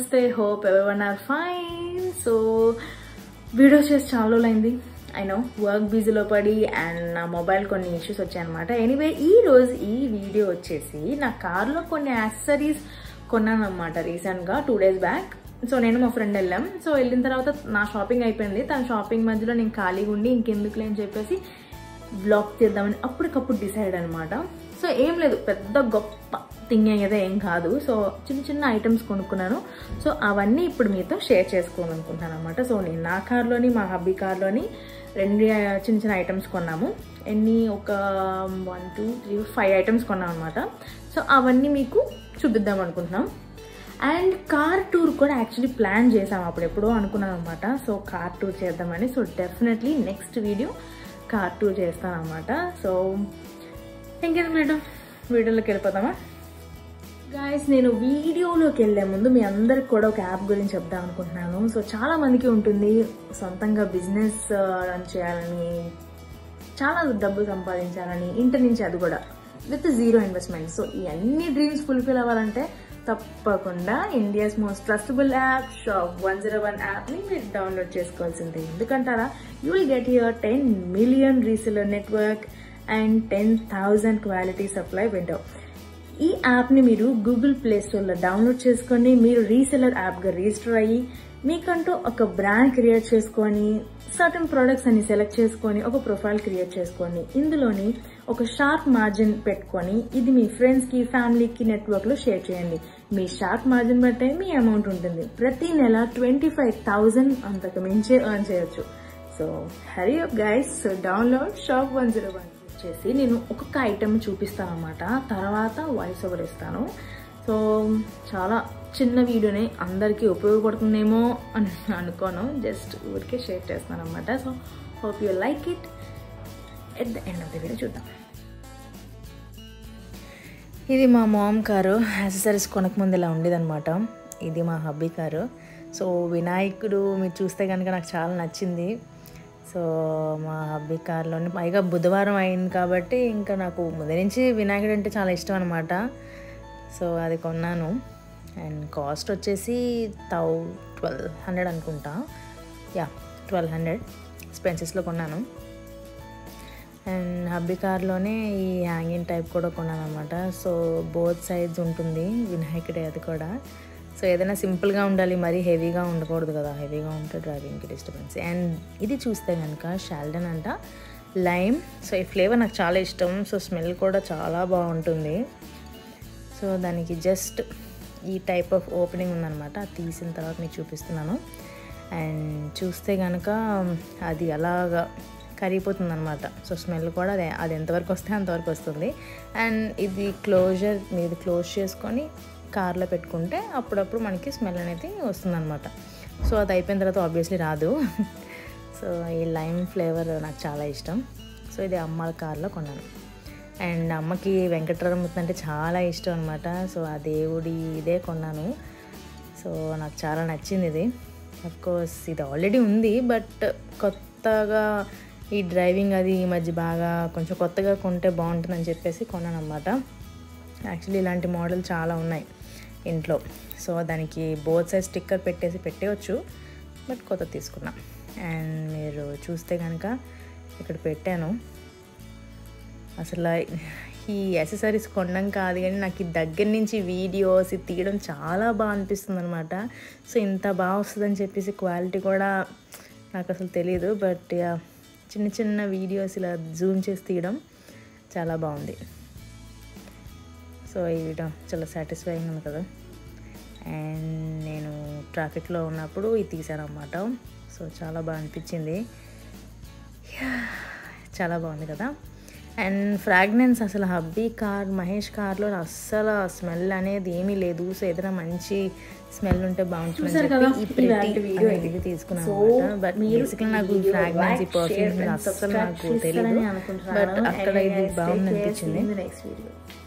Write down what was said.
నమస్తే హోప్ ఎవరి are fine so videos చేసి చాలా రోజులైంది ఐ నో వర్క్ బిజీలో పడి అండ్ నా మొబైల్ కొన్ని ఇష్యూస్ వచ్చాయన్నమాట ఎనీవే ఈ రోజు ఈ వీడియో వచ్చేసి నా కార్లో కొన్ని యాక్సెసరీస్ కొన్నాను అనమాట రీసెంట్గా టూ డేస్ బ్యాక్ సో నేను మా ఫ్రెండ్ వెళ్ళాం సో వెళ్ళిన తర్వాత నా షాపింగ్ అయిపోయింది తన షాపింగ్ మధ్యలో నేను ఖాళీగా ఉండి ఇంకెందుకులే అని చెప్పేసి బ్లాగ్ చేద్దామని అప్పటికప్పుడు డిసైడ్ అనమాట సో ఏం లేదు పెద్ద గొప్ప థింగ్ అయితే ఏం కాదు సో చిన్న చిన్న ఐటమ్స్ కొనుక్కున్నాను సో అవన్నీ ఇప్పుడు మీతో షేర్ చేసుకోవాలనుకుంటున్నాను అనమాట సో నేను నా కార్లోని మా హబ్బీ కార్లోని రెండు చిన్న చిన్న ఐటమ్స్ కొన్నాము ఎన్ని ఒక one two three five items కొన్నాం అనమాట సో అవన్నీ మీకు చూపిద్దాం అనుకుంటున్నాం అండ్ కార్ టూర్ కూడా యాక్చువల్లీ ప్లాన్ చేసాం అప్పుడు ఎప్పుడో అనుకున్నాం అనమాట సో కార్ టూర్ చేద్దామని so definitely next video car tour చేస్తాను అనమాట సో ఇంకేం మేడం వీడియోలోకి వెళ్ళిపోతామా గాయస్ నేను వీడియోలోకి వెళ్ళే ముందు మీ అందరికి కూడా ఒక యాప్ గురించి చెప్దాం అనుకుంటున్నాను సో చాలా మందికి ఉంటుంది సొంతంగా బిజినెస్ రన్ చేయాలని చాలా డబ్బు సంపాదించాలని ఇంటి నుంచి అది కూడా విత్ జీరో ఇన్వెస్ట్మెంట్ సో ఈ అన్ని డ్రీమ్స్ ఫుల్ఫిల్ అవ్వాలంటే తప్పకుండా India's most trustable app Shop one zero one యాప్ని మీరు డౌన్లోడ్ చేసుకోవాల్సిందే ఎందుకంటారా you will get your ten million reseller network and ten thousand quality supply window ఈ యాప్ని మీరు గూగుల్ ప్లే స్టోర్లో డౌన్లోడ్ చేసుకొని మీరు రీసెలర్ యాప్గా రిజిస్టర్ అయ్యి మీకంటూ ఒక బ్రాండ్ క్రియేట్ చేసుకొని సర్టన్ ప్రొడక్ట్స్ అని సెలెక్ట్ చేసుకొని ఒక ప్రొఫైల్ క్రియేట్ చేసుకొని ఇందులోని ఒక షార్ప్ మార్జిన్ పెట్టుకొని ఇది మీ ఫ్రెండ్స్కి ఫ్యామిలీకి నెట్వర్క్లో షేర్ చేయండి మీ షార్ప్ మార్జిన్ బట్టే మీ అమౌంట్ ఉంటుంది ప్రతి నెల ట్వంటీ ఫైవ్ థౌజండ్ అంతకు మించే ఎర్న్ చేయొచ్చు so hurry up guys so download Shop one zero one వచ్చేసి నేను ఒక్కొక్క ఐటెం చూపిస్తాను అనమాట తర్వాత వాయిస్ ఓవర్ ఇస్తాను సో చాలా చిన్న వీడియోనే అందరికీ ఉపయోగపడుతుందేమో అని అనుకోను జస్ట్ ఊరికే షేర్ చేస్తాను అనమాట so hope you like it at the end of the video చూద్దాం ఇది మా మామ్ కారు యాక్సెసరీస్ కొనకముందు ఇలా ఉండేదన్నమాట ఇది మా హబ్బీ కారు సో వినాయకుడు మీరు చూస్తే కనుక నాకు చాలా నచ్చింది సో మా హబ్బీ కార్లోని పైగా బుధవారం అయింది కాబట్టి ఇంకా నాకు ముందు నుంచి వినాయకుడు అంటే చాలా ఇష్టం అనమాట సో అది కొన్నాను అండ్ కాస్ట్ వచ్చేసి థౌ ట్వెల్వ్ హండ్రెడ్ అనుకుంటా యా ట్వెల్వ్ హండ్రెడ్ స్పెన్సెస్లో కొన్నాను అండ్ హబ్బీ కార్లోనే ఈ హ్యాంగింగ్ టైప్ కూడా కొన్నాను అనమాట సో బోత్ సైడ్స్ ఉంటుంది వినాయకుడే అది కూడా సో ఏదైనా సింపుల్గా ఉండాలి మరీ హెవీగా ఉండకూడదు కదా హెవీగా ఉంటే డ్రైవింగ్కి డిస్టర్బెన్స్ అండ్ ఇది చూస్తే కనుక షాల్డన్ అంట లైమ్ సో ఈ ఫ్లేవర్ నాకు చాలా ఇష్టం సో స్మెల్ కూడా చాలా బాగుంటుంది సో దానికి జస్ట్ ఈ టైప్ ఆఫ్ ఓపెనింగ్ ఉందన్నమాట అది తీసిన తర్వాత మీకు చూపిస్తున్నాను అండ్ చూస్తే కనుక అది అలాగా కరిగిపోతుంది అనమాట సో స్మెల్ కూడా అదే అది ఎంతవరకు వస్తే అంతవరకు వస్తుంది అండ్ ఇది క్లోజర్ మీరు క్లోజ్ చేసుకొని కార్లో పెట్టుకుంటే అప్పుడప్పుడు మనకి స్మెల్ అనేది వస్తుందన్నమాట సో అది అయిపోయిన తర్వాత ఆబ్వియస్లీ రాదు సో ఈ లైమ్ ఫ్లేవర్ నాకు చాలా ఇష్టం సో ఇది అమ్మ కార్లో కొన్నాను అండ్ అమ్మకి వెంకటరమూర్తి అంటే చాలా ఇష్టం అనమాట సో ఆ దేవుడి ఇదే కొన్నాను సో నాకు చాలా నచ్చింది ఇది కోర్స్ ఇది ఆల్రెడీ ఉంది బట్ కొత్తగా ఈ డ్రైవింగ్ అది ఈ మధ్య బాగా కొంచెం కొత్తగా కొంటే బాగుంటుందని చెప్పేసి కొన్నాను అనమాట యాక్చువల్లీ ఇలాంటి మోడల్ చాలా ఉన్నాయి ఇంట్లో సో దానికి బోత్ సైజ్ స్టిక్కర్ పెట్టేసి పెట్టేయచ్చు బట్ కొత్త తీసుకున్నా అండ్ మీరు చూస్తే కనుక ఇక్కడ పెట్టాను అసలు ఈ యాక్సెసరీస్ కొనడం కాదు కానీ నాకు ఈ దగ్గర నుంచి వీడియోస్ ఇది తీయడం చాలా బాగా అనిపిస్తుంది అనమాట సో ఇంత బాగా వస్తుందని చెప్పేసి క్వాలిటీ కూడా నాకు అసలు తెలియదు బట్ చిన్న చిన్న వీడియోస్ ఇలా జూమ్ చేసి తీయడం చాలా బాగుంది సో ఈ వీడియో చాలా సాటిస్ఫైయింగ్ ఉంది కదా అండ్ నేను ట్రాఫిక్లో ఉన్నప్పుడు ఇది తీసాను అనమాట సో చాలా బాగా అనిపించింది చాలా బాగుంది కదా అండ్ ఫ్రాగ్రెన్స్ అసలు హబ్బీ కార్ మహేష్ కార్లో అస్సలు స్మెల్ అనేది ఏమీ లేదు సో ఏదైనా మంచి స్మెల్ ఉంటే బాగుంటుంది ఈ ప్రతి వీడియో ఇది తీసుకున్నాను బట్ బేసిక్గా నాకు ఫ్రాగ్రెన్స్ ఈ పర్ఫ్యూమ్ అస్సలు నాకు తెలియదు బట్ అక్కడ ఇది బాగుంది అనిపించింది నెక్స్ట్ వీడియో